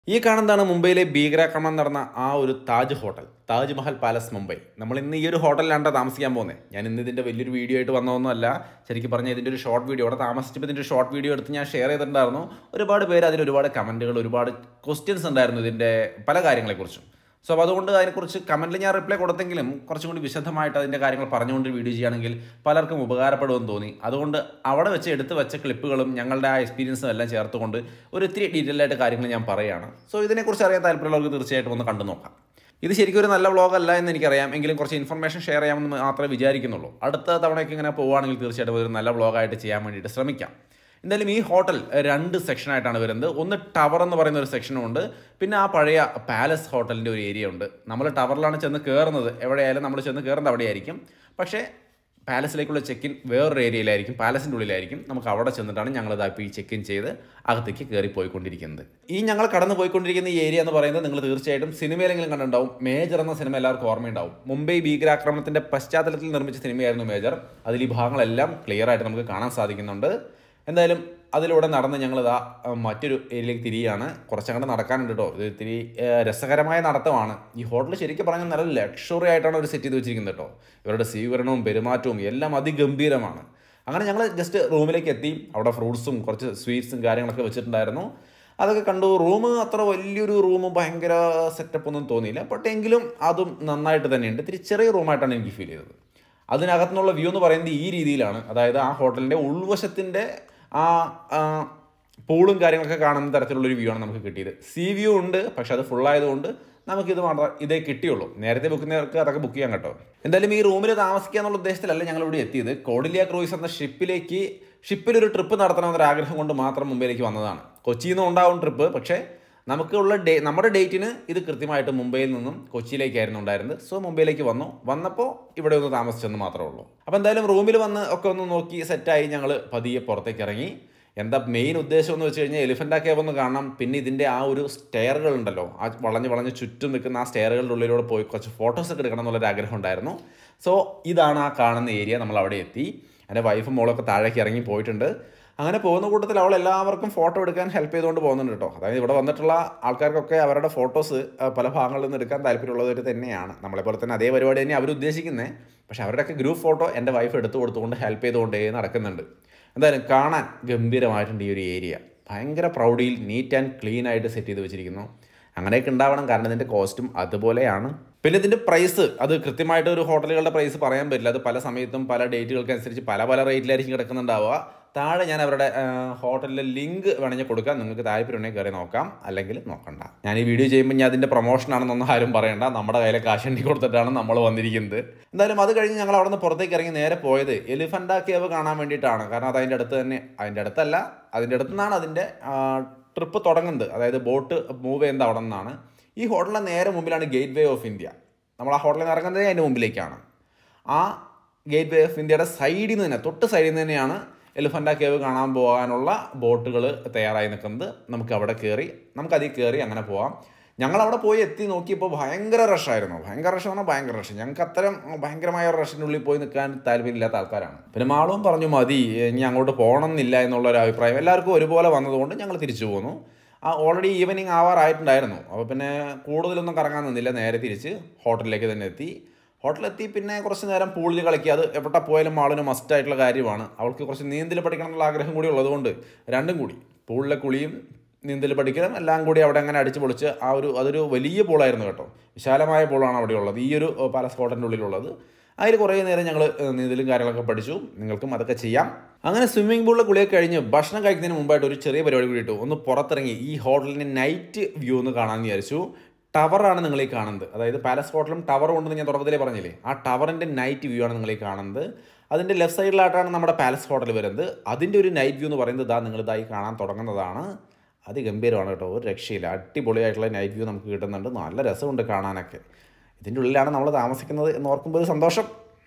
ഈ കാണുന്നതാണ് മുംബൈയിലെ ഭീകരാക്രമണം നടന്ന ആ ഒരു താജ് ഹോട്ടൽ താജ് മഹൽ പാലസ് മുംബൈ നമ്മൾ ഇന്ന് ഈ ഒരു ഹോട്ടലിലാണ് താമസിക്കാൻ പോകുന്നത് ഞാൻ ഇന്ന് ഇതിൻ്റെ വലിയൊരു വീഡിയോ ആയിട്ട് വന്നതൊന്നുമല്ല ശരിക്കും പറഞ്ഞാൽ ഇതിൻ്റെ ഒരു ഷോർട്ട് വീഡിയോ അവിടെ താമസിച്ചപ്പോൾ ഇതിൻ്റെ ഒരു ഷോർട്ട് വീഡിയോ എടുത്ത് ഞാൻ ഷെയർ ചെയ്തിട്ടുണ്ടായിരുന്നു ഒരുപാട് പേര് അതിൽ ഒരുപാട് കമൻറ്റുകൾ ഒരുപാട് ക്വസ്റ്റ്യൻസ് ഉണ്ടായിരുന്നു ഇതിൻ്റെ പല കാര്യങ്ങളെക്കുറിച്ചും സോ അപ്പോൾ അതുകൊണ്ട് അതിനെക്കുറിച്ച് കമൻറ്റിൽ ഞാൻ റിപ്ലൈ കൊടുത്തെങ്കിലും കുറച്ചും കൂടി വിശദമായിട്ട് അതിൻ്റെ കാര്യങ്ങൾ പറഞ്ഞുകൊണ്ട് വീഡിയോ ചെയ്യുകയാണെങ്കിൽ പലർക്കും ഉപകാരപ്പെടുമെന്ന് തോന്നി അതുകൊണ്ട് അവിടെ വെച്ച് എടുത്ത് വെച്ച ക്ലിപ്പുകളും ഞങ്ങളുടെ ആ എക്സ്പീരിയൻസും എല്ലാം ചേർത്തുകൊണ്ട് ഒരു ഇത്തിരി ഡീറ്റെയിൽ ആയിട്ട് കാര്യങ്ങൾ ഞാൻ പറയുകയാണ് സോ ഇതിനെക്കുറിച്ച് അറിയാൻ താല്പര്യമുള്ളവർക്ക് തീർച്ചയായിട്ടും ഒന്ന് കണ്ടു നോക്കാം ഇത് ശരിക്കും ഒരു നല്ല വ്ളോഗ് അല്ല എന്ന് എനിക്കറിയാം എങ്കിലും കുറച്ച് ഇൻഫർമേഷൻ ഷെയർ ചെയ്യാമെന്ന് മാത്രമേ വിചാരിക്കുന്നുള്ളൂ അടുത്ത തവണയൊക്കെ ഇങ്ങനെ പോവുകയാണെങ്കിൽ തീർച്ചയായിട്ടും ഒരു നല്ല വ്ളോഗായിട്ട് ചെയ്യാൻ വേണ്ടിയിട്ട് ശ്രമിക്കാം എന്തായാലും ഈ ഹോട്ടൽ രണ്ട് സെക്ഷനായിട്ടാണ് വരുന്നത് ഒന്ന് ടവർ എന്ന് പറയുന്ന ഒരു സെക്ഷനും ഉണ്ട് പിന്നെ ആ പഴയ പാലസ് ഹോട്ടലിൻ്റെ ഒരു ഏരിയ ഉണ്ട് നമ്മൾ ടവറിലാണ് ചെന്ന് കയറുന്നത് എവിടെയായാലും നമ്മൾ ചെന്ന് കയറുന്നത് അവിടെയായിരിക്കും പക്ഷേ പാലസിലേക്കുള്ള ചെക്ക് ഇൻ വേറൊരു ഏരിയയിലായിരിക്കും പാലസിൻ്റെ ഉള്ളിലായിരിക്കും നമുക്ക് അവിടെ ചെന്നിട്ടാണ് ഞങ്ങൾ ഇപ്പോൾ ഈ ചെക്ക് ഇൻ ചെയ്ത് അകത്തേക്ക് കയറി പോയിക്കൊണ്ടിരിക്കുന്നത് ഈ ഞങ്ങൾ കടന്നു പോയിക്കൊണ്ടിരിക്കുന്ന ഈ ഏരിയ എന്ന് പറയുന്നത് നിങ്ങൾ തീർച്ചയായിട്ടും സിനിമയിലെങ്കിലും കണ്ടിട്ടുണ്ടാവും മേജർ എന്ന സിനിമ എല്ലാവർക്കും ഓർമ്മയുണ്ടാവും മുംബൈ ഭീകരാക്രമണത്തിൻ്റെ പശ്ചാത്തലത്തിൽ നിർമ്മിച്ച സിനിമയായിരുന്നു മേജർ അതിൽ ഈ ഭാഗങ്ങളെല്ലാം ക്ലിയർ ആയിട്ട് നമുക്ക് കാണാൻ സാധിക്കുന്നുണ്ട് എന്തായാലും അതിലൂടെ നടന്ന് ഞങ്ങളിതാ മറ്റൊരു ഏരിയയിലേക്ക് തിരിയാണ് കുറച്ചങ്ങോട്ട് നടക്കാനുണ്ട് കേട്ടോ ഇത് ഇത്തിരി ഏഹ്, രസകരമായ നടത്തമാണ് ഈ ഹോട്ടൽ ശരിക്കും പറഞ്ഞാൽ നല്ല ലക്ഷറി ആയിട്ടാണ് ഒരു സെറ്റ് ചെയ്ത് വെച്ചിരിക്കുന്നത് കേട്ടോ ഇവരുടെ സ്വീകരണവും പെരുമാറ്റവും എല്ലാം അതിഗംഭീരമാണ് അങ്ങനെ ഞങ്ങൾ ജസ്റ്റ് റൂമിലേക്ക് എത്തി അവിടെ ഫ്രൂട്ട്സും കുറച്ച് സ്വീറ്റ്സും കാര്യങ്ങളൊക്കെ വെച്ചിട്ടുണ്ടായിരുന്നു അതൊക്കെ കണ്ടു റൂം അത്ര വലിയൊരു റൂം ഭയങ്കര സെറ്റപ്പ് ഒന്നും തോന്നിയില്ല ബട്ട് എങ്കിലും അതും നന്നായിട്ട് തന്നെയുണ്ട് ഇത്തിരി ചെറിയ റൂമായിട്ടാണ് എനിക്ക് ഫീൽ ചെയ്തത് അതിനകത്തുനിന്നുള്ള വ്യൂ എന്ന് പറയുന്നത് ഈ രീതിയിലാണ് അതായത് ആ ഹോട്ടലിൻ്റെ ഉൾവശത്തിൻ്റെ ആ ആ, പൂളും കാര്യങ്ങളൊക്കെ കാണുന്ന തരത്തിലുള്ളൊരു വ്യൂ ആണ് നമുക്ക് കിട്ടിയത് സീ വ്യൂ ഉണ്ട് പക്ഷെ അത് full ആയതുകൊണ്ട് നമുക്കിത് മാത്രം ഇതേ കിട്ടിയുള്ളൂ നേരത്തെ ബുക്ക് ചെയ്യുന്നവർക്ക് അതൊക്കെ ബുക്ക് ചെയ്യാൻ കേട്ടോ എന്തായാലും ഈ റൂമിൽ താമസിക്കുക എന്നുള്ള ഉദ്ദേശത്തിലല്ല ഞങ്ങൾ ഇവിടെ എത്തിയത് കോഡിലിയ ക്രൂയിസ് എന്ന ഷിപ്പിലേക്ക് ഷിപ്പിലൊരു ട്രിപ്പ് നടത്തണമെന്നൊരു ആഗ്രഹം കൊണ്ട് മാത്രം മുംബൈയിലേക്ക് വന്നതാണ് കൊച്ചിയിൽ നിന്നും ഉണ്ടാവും ട്രിപ്പ് പക്ഷേ നമുക്കുള്ള ഡേ നമ്മുടെ ഡേറ്റിന് ഇത് കൃത്യമായിട്ട് മുംബൈയിൽ നിന്നും കൊച്ചിയിലേക്കായിരുന്നു ഉണ്ടായിരുന്നത് സോ മുംബൈയിലേക്ക് വന്നു വന്നപ്പോൾ ഇവിടെ ഒന്ന് താമസിച്ചെന്ന് മാത്രമേ ഉള്ളൂ അപ്പോൾ എന്തായാലും റൂമിൽ വന്ന് ഒക്കെ ഒന്ന് നോക്കി സെറ്റായി ഞങ്ങൾ പതിയെ പുറത്തേക്ക് ഇറങ്ങി എന്താ മെയിൻ ഉദ്ദേശം എന്ന് വെച്ച് കഴിഞ്ഞാൽ എലിഫൻ്റ് കേവ് ഒന്ന് കാണാം പിന്നെ ഇതിൻ്റെ ആ ഒരു സ്റ്റെയറുകൾ ഉണ്ടല്ലോ ആ വളഞ്ഞ് വളഞ്ഞ് ചുറ്റും നിൽക്കുന്ന ആ സ്റ്റെയറുകളുടെ ഉള്ളിലൂടെ പോയി കുറച്ച് ഫോട്ടോസ് ഒക്കെ എടുക്കണം എന്നുള്ളൊരു ആഗ്രഹം ഉണ്ടായിരുന്നു സോ ഇതാണ് ആ കാണുന്ന ഏരിയ നമ്മൾ അവിടെ എത്തി എൻ്റെ വൈഫും മോളൊക്കെ താഴേക്ക് ഇറങ്ങി പോയിട്ടുണ്ട് അങ്ങനെ പോകുന്ന കൂട്ടത്തിൽ അവൾ എല്ലാവർക്കും ഫോട്ടോ എടുക്കാൻ ഹെൽപ്പ് ചെയ്തുകൊണ്ട് പോകുന്നുണ്ട് കേട്ടോ അതായത് ഇവിടെ വന്നിട്ടുള്ള ആൾക്കാർക്കൊക്കെ അവരുടെ ഫോട്ടോസ് പല ഭാഗങ്ങളിൽ നിന്ന് എടുക്കാൻ താല്പര്യമുള്ളവർ തന്നെയാണ് നമ്മളെപ്പോലെ തന്നെ അതേ പരിപാടി തന്നെ അവർ ഉദ്ദേശിക്കുന്നത് പക്ഷേ അവരുടെയൊക്കെ ഗ്രൂപ്പ് ഫോട്ടോ എൻ്റെ വൈഫ് എടുത്തു കൊടുത്തുകൊണ്ട് ഹെൽപ്പ് ചെയ്തുകൊണ്ടേ നടക്കുന്നുണ്ട് എന്തായാലും കാണാൻ ഗംഭീരമായിട്ടുണ്ട് ഈ ഒരു ഏരിയ ഭയങ്കര പ്രൗഡിയിൽ നീറ്റ് ആൻഡ് ക്ലീൻ ആയിട്ട് സെറ്റ് ചെയ്ത് വെച്ചിരിക്കുന്നു അങ്ങനെയൊക്കെ ഉണ്ടാവണം കാരണം ഇതിൻ്റെ കോസ്റ്റും അതുപോലെയാണ് പിന്നെ ഇതിൻ്റെ പ്രൈസ് അത് കൃത്യമായിട്ട് ഒരു ഹോട്ടലുകളുടെ പ്രൈസ് പറയാൻ പറ്റില്ല അത് പല സമയത്തും പല ഡേറ്റുകൾക്ക് അനുസരിച്ച് പല പല റേറ്റിലായിരിക്കും കിടക്കുന്നുണ്ടാവുക താഴെ ഞാൻ അവരുടെ ഹോട്ടലിലെ ലിങ്ക് വേണമെങ്കിൽ കൊടുക്കാം നിങ്ങൾക്ക് താല്പര്യമുണ്ടെങ്കിൽ കയറി നോക്കാം അല്ലെങ്കിൽ നോക്കണ്ട ഞാൻ ഈ വീഡിയോ ചെയ്യുമ്പോൾ ഞാൻ അതിൻ്റെ പ്രൊമോഷനാണെന്നൊന്നും ആരും പറയണ്ട നമ്മുടെ കയ്യിലെ കാശണ്ടി കൊടുത്തിട്ടാണ് നമ്മൾ വന്നിരിക്കുന്നത് എന്തായാലും അത് കഴിഞ്ഞ് ഞങ്ങൾ അവിടെ നിന്ന് പുറത്തേക്ക് ഇറങ്ങി നേരെ പോയത് എലിഫൻ്റ കേവ് കാണാൻ വേണ്ടിയിട്ടാണ് കാരണം അത് അതിൻ്റെ അടുത്ത് തന്നെ അതിൻ്റെ അടുത്തല്ല അതിൻ്റെ അടുത്ത് നിന്നാണ് അതിൻ്റെ ട്രിപ്പ് തുടങ്ങുന്നത് അതായത് ബോട്ട് മൂവ് ചെയ്യുന്നത് അവിടെ നിന്നാണ് ഈ ഹോട്ടലിൻ്റെ നേരെ മുമ്പിലാണ് ഗേറ്റ് വേ ഓഫ് ഇന്ത്യ നമ്മൾ ആ ഹോട്ടലിൽ നിന്ന് ഇറങ്ങുന്നത് അതിൻ്റെ മുമ്പിലേക്കാണ് ആ ഗേറ്റ് വേ ഓഫ് ഇന്ത്യയുടെ സൈഡിൽ നിന്ന് തന്നെ തൊട്ട് സൈഡിൽ നിന്ന് തന്നെയാണ് എലിഫൻ്റ കേവ് കാണാൻ പോകാനുള്ള ബോട്ടുകൾ തയ്യാറായി നിൽക്കുന്നത് നമുക്ക് അവിടെ കയറി നമുക്ക് അതിൽ കയറി അങ്ങനെ പോവാം ഞങ്ങൾ അവിടെ പോയി എത്തി നോക്കിയപ്പോൾ ഭയങ്കര റഷായിരുന്നു ഭയങ്കര റഷ് പറഞ്ഞാൽ ഭയങ്കര റഷ് ഞങ്ങൾക്ക് അത്തരം ഭയങ്കരമായ റഷിൻ്റെ ഉള്ളിൽ പോയി നിൽക്കാൻ താല്പര്യമില്ലാത്ത ആൾക്കാരാണ് പിന്നെ മാളും പറഞ്ഞു മതി ഇനി അങ്ങോട്ട് പോകണം എന്നില്ല എന്നുള്ള ഒരു അഭിപ്രായം എല്ലാവർക്കും ഒരുപോലെ വന്നതുകൊണ്ട് ഞങ്ങൾ തിരിച്ചു പോന്നു ആ ഓൾറെഡി ഈവനിങ് ആവാറായിട്ടുണ്ടായിരുന്നു അപ്പോൾ പിന്നെ കൂടുതലൊന്നും കറങ്ങാൻ നിന്നില്ല നേരെ തിരിച്ച് ഹോട്ടലിലേക്ക് തന്നെ എത്തി ഹോട്ടലെത്തി പിന്നെ കുറച്ച് നേരം പൂളിൽ കളിക്കുക അത് എവിടെ പോയാലും ആളിന് മസ്റ്റ് ആയിട്ടുള്ള കാര്യമാണ് അവൾക്ക് കുറച്ച് നീന്തൽ പഠിക്കണം എന്നുള്ള ആഗ്രഹം കൂടി ഉള്ളതുകൊണ്ട് രണ്ടും കൂടി പൂളിലെ കുളിയും നീന്തൽ പഠിക്കലും എല്ലാം കൂടി അവിടെ അങ്ങനെ അടിച്ച് പൊളിച്ച് ആ ഒരു അതൊരു വലിയ പൂളായിരുന്നു കേട്ടോ വിശാലമായ പൂളാണ് അവിടെ ഉള്ളത് ഈ ഒരു ഏഹ്, പാലസ് കോട്ടൻ്റെ ഉള്ളിലുള്ളത് അതിൽ കുറേ നേരം ഞങ്ങൾ നീന്തലും കാര്യങ്ങളൊക്കെ പഠിച്ചു നിങ്ങൾക്കും അതൊക്കെ ചെയ്യാം അങ്ങനെ സ്വിമ്മിംഗ് പൂളിലെ കുളിയൊക്കെ കഴിഞ്ഞ് ഭക്ഷണം കഴിക്കുന്നതിന് മുമ്പായിട്ട് ഒരു ചെറിയ പരിപാടി കൂടി ഇട്ടു ഒന്ന് പുറത്തിറങ്ങി ഈ ഹോട്ടലിൻ്റെ നൈറ്റ് വ്യൂ ഒന്ന് കാണാമെന്ന് വിചാരിച്ചു ടവറാണ് നിങ്ങൾ ഈ കാണുന്നത് അതായത് പാലസ് ഹോട്ടലും ടവറും ഉണ്ടെന്ന് ഞാൻ തുടക്കത്തിലേ പറഞ്ഞില്ലേ ആ ടവറിൻ്റെ നൈറ്റ് വ്യൂ ആണ് നിങ്ങൾ ഈ കാണുന്നത് അതിൻ്റെ ലെഫ്റ്റ് സൈഡിലായിട്ടാണ് നമ്മുടെ പാലസ് ഹോട്ടൽ വരുന്നത് അതിൻ്റെ ഒരു നൈറ്റ് വ്യൂ എന്ന് പറയുന്നത് ഇതാ നിങ്ങൾ ഇതായി കാണാൻ തുടങ്ങുന്നതാണ് അതിഗംഭീരമാണ് കേട്ടോ ഒരു രക്ഷയില്ല അടിപൊളിയായിട്ടുള്ള നൈറ്റ് വ്യൂ നമുക്ക് കിട്ടുന്നുണ്ട് നല്ല രസമുണ്ട് കാണാനൊക്കെ ഇതിൻ്റെ ഉള്ളിലാണ് നമ്മൾ താമസിക്കുന്നത് എന്ന് ഓർക്കുമ്പോൾ ഒരു സന്തോഷം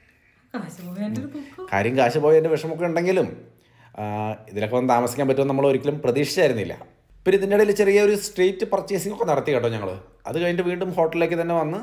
കാശ് പോകാൻ്റെ ഒരു ദുഃഖം കാര്യം കാശ് പോയതിൻ്റെ വിഷമമൊക്കെ ഉണ്ടെങ്കിലും ആ, ഇതിലൊക്കെ വന്ന് താമസിക്കാൻ പറ്റുമെന്ന് നമ്മൾ ഒരിക്കലും പ്രതീക്ഷിച്ചായിരുന്നില്ല പിന്നെ ഇതിൻ്റെ ഇടയിൽ ചെറിയ ഒരു സ്ട്രീറ്റ് പർച്ചേസിംഗ് ഒക്കെ നടത്തി കേട്ടോ ഞങ്ങൾ അത് കഴിഞ്ഞിട്ട് വീണ്ടും ഹോട്ടലിലേക്ക് തന്നെ വന്ന്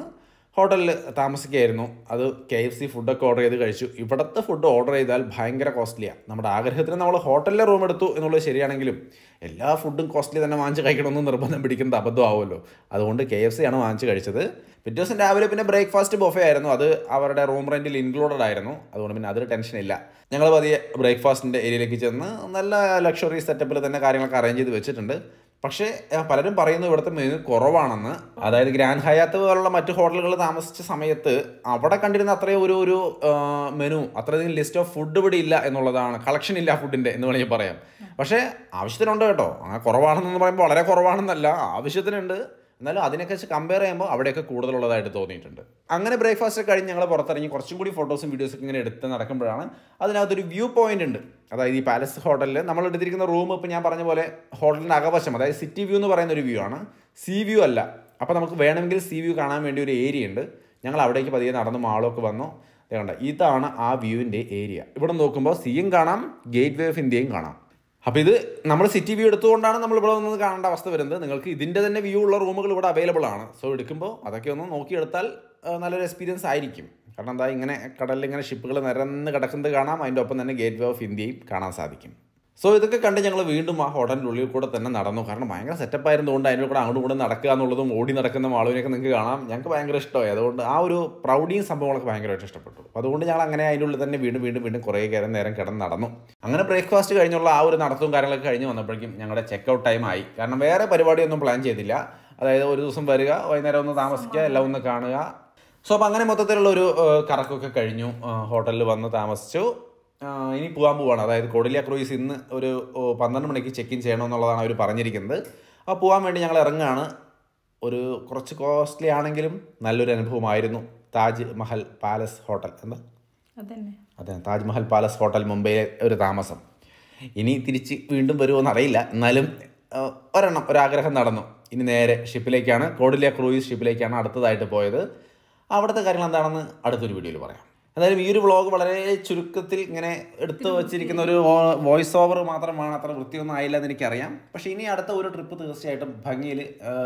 ഹോട്ടലിൽ താമസിക്കുകയായിരുന്നു അത് കെ എഫ് സി ഫുഡൊക്കെ ഓർഡർ ചെയ്ത് കഴിച്ചു ഇവിടുത്തെ ഫുഡ് ഓർഡർ ചെയ്താൽ ഭയങ്കര കോസ്റ്റ്ലിയാണ് നമ്മുടെ ആഗ്രഹത്തിന് നമ്മൾ ഹോട്ടലിലെ റൂം എടുത്തു എന്നുള്ളത് ശരിയാണെങ്കിലും എല്ലാ ഫുഡും കോസ്റ്റ്ലി തന്നെ വാങ്ങിച്ച് കഴിക്കണമെന്ന് നിർബന്ധം പിടിക്കുന്നത് അബദ്ധമാവുമല്ലോ അതുകൊണ്ട് കെ എഫ് സി ആണ് വാങ്ങിച്ച് കഴിച്ചത് പിറ്റേ ദിവസം രാവിലെ പിന്നെ ബ്രേക്ക്ഫാസ്റ്റ് ബൊഫേ ആയിരുന്നു അത് അവരുടെ റൂം റെൻറ്റിൽ ഇൻക്ലൂഡഡ് ആയിരുന്നു അതുകൊണ്ട് പിന്നെ അതൊരു ടെൻഷനില്ല ഞങ്ങൾ പതിയെ ബ്രേക്ക്ഫാസ്റ്റിൻ്റെ ഏരിയയിലേക്ക് ചെന്ന് നല്ല ലക്ഷറി സെറ്റപ്പിൽ തന്നെ കാര്യങ്ങളൊക്കെ അറേഞ്ച് ചെയ്ത് വെച്ചിട്ടുണ്ട് പക്ഷേ ആ, പലരും പറയുന്നു ഇവിടുത്തെ മെനു കുറവാണെന്ന് അതായത് ഗ്രാൻഡ് ഹയാത്ത് പോലുള്ള മറ്റു ഹോട്ടലുകൾ താമസിച്ച സമയത്ത് അവിടെ കണ്ടിരുന്ന അത്രയും ഒരു ഒരു ആ, മെനു അത്രയധികം ലിസ്റ്റ് ഓഫ് ഫുഡ് ഇവിടെ ഇല്ല എന്നുള്ളതാണ് കളക്ഷൻ ഇല്ല ഫുഡിൻ്റെ എന്ന് വേണമെങ്കിൽ പറയാം പക്ഷേ ആവശ്യത്തിനുണ്ട് കേട്ടോ അങ്ങനെ കുറവാണെന്ന് പറയുമ്പോൾ വളരെ കുറവാണെന്നല്ല ആവശ്യത്തിനുണ്ട് എന്നാലും അതിനൊക്കെ വെച്ച് കമ്പയർ ചെയ്യുമ്പോൾ അവിടെയൊക്കെ കൂടുതലുള്ളതായിട്ട് തോന്നിയിട്ടുണ്ട് അങ്ങനെ ബ്രേക്ക്ഫാസ്റ്റ് കഴിഞ്ഞ് ഞങ്ങൾ പുറത്തിറങ്ങി കുറച്ചും കൂടി ഫോട്ടോസും വീഡിയോസും ഇങ്ങനെ എടുത്ത് നടക്കുമ്പോഴാണ് അതിനകത്തൊരു വ്യൂ പോയിന്റ് ഉണ്ട് അതായത് ഈ പാലസ് ഹോട്ടലിൽ നമ്മൾ എടുത്തിരിക്കുന്ന റൂം ഇപ്പോൾ ഞാൻ പറഞ്ഞ പോലെ ഹോട്ടലിൻ്റെ അകവശം അതായത് സിറ്റി വ്യൂ എന്ന് പറയുന്ന ഒരു വ്യൂ ആണ് സീ വ്യൂ അല്ല അപ്പോൾ നമുക്ക് വേണമെങ്കിൽ സീ വ്യൂ കാണാൻ വേണ്ടി ഒരു ഏരിയ ഉണ്ട് ഞങ്ങൾ അവിടേക്ക് പതിയെ നടന്ന് മാളൊക്കെ വന്നു ദേ കണ്ട ഇതാണ് ആ വ്യൂവിൻ്റെ ഏരിയ ഇവിടെ നോക്കുമ്പോൾ സീയും കാണാം ഗേറ്റ് വേ ഓഫ് ഇന്ത്യയും കാണാം അപ്പോൾ ഇത് നമ്മൾ സിറ്റി വ്യൂ എടുത്തുകൊണ്ടാണ് നമ്മൾ ഇവിടെ നിന്ന് കാണേണ്ട അവസ്ഥ വരുന്നത് നിങ്ങൾക്ക് ഇതിൻ്റെ തന്നെ വ്യൂ ഉള്ള റൂമുകൾ ഇവിടെ അവൈലബിൾ ആണ് സോ എടുക്കുമ്പോൾ അതൊക്കെ ഒന്ന് നോക്കിയെടുത്താൽ ആ, നല്ലൊരു എക്സ്പീരിയൻസ് ആയിരിക്കും കാരണം എന്താ ഇങ്ങനെ കടലിൽ ഇങ്ങനെ ഷിപ്പുകൾ നിരന്ന് കിടക്കുന്നത് കാണാം അതിൻ്റെ ഒപ്പം തന്നെ ഗേറ്റ് വേ ഓഫ് ഇന്ത്യയും കാണാൻ സാധിക്കും സോ ഇതൊക്കെ കണ്ട് ഞങ്ങൾ വീണ്ടും ആ ഹോട്ടലിൻ്റെ ഉള്ളിൽ കൂടെ തന്നെ നടന്നു കാരണം ഭയങ്കര സെറ്റപ്പ് ആയിരുന്നുകൊണ്ട് അതിൻ്റെ കൂടെ അങ്ങോട്ടും കൂടെ നടക്കുക എന്നുള്ളതും ഓടി നടക്കുന്ന മാളുവിനെയൊക്കെ നിങ്ങൾക്ക് കാണാം ഞങ്ങൾക്ക് ഭയങ്കര ഇഷ്ടമായി അതുകൊണ്ട് ആ ഒരു പ്രൗഡിയും സംഭവങ്ങളൊക്കെ ഭയങ്കരമായിട്ട് ഇഷ്ടപ്പെട്ടു അപ്പോൾ അതുകൊണ്ട് ഞങ്ങൾ അങ്ങനെ അതിൻ്റെ ഉള്ളിൽ തന്നെ വീണ്ടും വീണ്ടും വീണ്ടും കുറേ നേരം നേരം കിടന്ന് നടന്നു അങ്ങനെ ബ്രേക്ക്ഫാസ്റ്റ് കഴിഞ്ഞുള്ള ആ ഒരു നടത്തവും കാര്യങ്ങളൊക്കെ കഴിഞ്ഞ് വന്നപ്പോഴേക്കും ഞങ്ങളുടെ ചെക്കൗട്ട് ടൈം ആയി കാരണം വേറെ പരിപാടിയൊന്നും പ്ലാൻ ചെയ്തില്ല അതായത് ഒരു ദിവസം വരിക വൈകുന്നേരം ഒന്ന് താമസിക്കുക എല്ലാം ഒന്ന് കാണുക സോ അപ്പോൾ അങ്ങനെ മൊത്തത്തിലുള്ള ഒരു ഏഹ്, കറക്കമൊക്കെ കഴിഞ്ഞു ഹോട്ടലിൽ വന്ന് താമസിച്ചു ആഹ് ഇനി പോകാൻ പോവാണ് അതായത് കോഡിലിയ ക്രൂയിസ് ഇന്ന് ഒരു ഓ, പന്ത്രണ്ട് മണിക്ക് ചെക്ക് ഇൻ ചെയ്യണമെന്നുള്ളതാണ് അവർ പറഞ്ഞിരിക്കുന്നത് അപ്പോൾ പോകാൻ വേണ്ടി ഞങ്ങൾ ഇറങ്ങുകയാണ് ഒരു കുറച്ച് കോസ്റ്റ്ലി ആണെങ്കിലും നല്ലൊരു അനുഭവമായിരുന്നു താജ് മഹൽ പാലസ് ഹോട്ടൽ എന്താ അതന്നെ അതെ താജ്മഹൽ പാലസ് ഹോട്ടൽ മുംബൈയിലെ ഒരു താമസം ഇനി തിരിച്ച് വീണ്ടും വരുമോ അറിയില്ല എന്നാലും ആ, ഒരെണ്ണം ഒരാഗ്രഹം നടന്നു ഇനി നേരെ ഷിപ്പിലേക്കാണ് കോഡിലിയ ക്രൂയിസ് ഷിപ്പിലേക്കാണ് അടുത്തതായിട്ട് പോയത് അവിടുത്തെ കാര്യങ്ങൾ എന്താണെന്ന് അടുത്തൊരു വീഡിയോയിൽ പറയാം എന്തായാലും ഈ ഒരു വ്ളോഗ് വളരെ ചുരുക്കത്തിൽ ഇങ്ങനെ എടുത്തു വച്ചിരിക്കുന്ന ഒരു വോയിസ് ഓവർ മാത്രമാണ് അത്ര വൃത്തിയൊന്നും ആയില്ല എന്ന് എനിക്കറിയാം പക്ഷേ ഇനി അടുത്ത ഒരു ട്രിപ്പ് തീർച്ചയായിട്ടും ഭംഗിയിൽ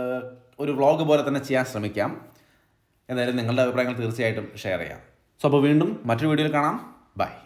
ഒരു വ്ളോഗ് പോലെ തന്നെ ചെയ്യാൻ ശ്രമിക്കാം എന്തായാലും നിങ്ങളുടെ അഭിപ്രായങ്ങൾ തീർച്ചയായിട്ടും ഷെയർ ചെയ്യാം സോ അപ്പോൾ വീണ്ടും മറ്റൊരു വീഡിയോയിൽ കാണാം ബൈ